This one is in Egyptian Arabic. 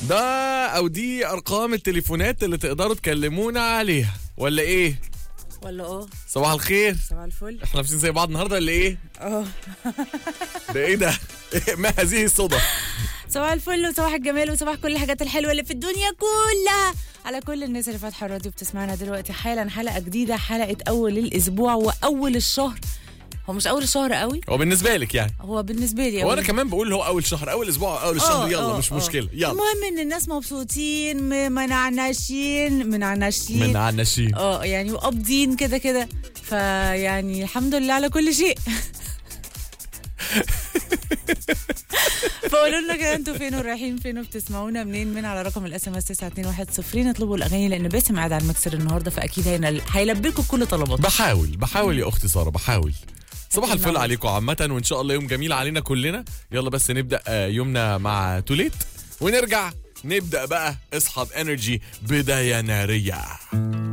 ده او دي ارقام التليفونات اللي تقدروا تكلمونا عليها ولا ايه ولا اه صباح الخير صباح الفل احنا لابسين زي بعض النهارده ولا ايه اه ده ايه ده ما هذه الصدف صباح الفل وصباح الجمال وصباح كل الحاجات الحلوه اللي في الدنيا كلها على كل الناس اللي فاتحه الراديو بتسمعنا دلوقتي حالا حلقه جديده حلقه اول الاسبوع واول الشهر هو مش اول الشهر قوي هو بالنسبه لك يعني هو بالنسبه لي وانا أول- كمان بقول هو اول شهر اول اسبوع اول آه، الشهر يلا آه، مش آه. مشكله يلا المهم ان الناس مبسوطين م- منعنشين منعنشين من على النشيد اه يعني وقابضين كده كده فيعني الحمد لله على كل شيء فقولوا لنا كده انتوا فين ورايحين فين وبتسمعونا منين من على رقم الاس ام اس 921 اطلبوا الاغاني لان باسم قاعد على المكسر النهارده فاكيد هينل- هيلبكوا كل طلباتكم بحاول بحاول يا اختي ساره بحاول صباح أكيد الفل نعم. عليكم عامة وإن شاء الله يوم جميل علينا كلنا يلا بس نبدأ آه، يومنا مع توليت ونرجع نبدأ بقى اصحى بانرجي بداية نارية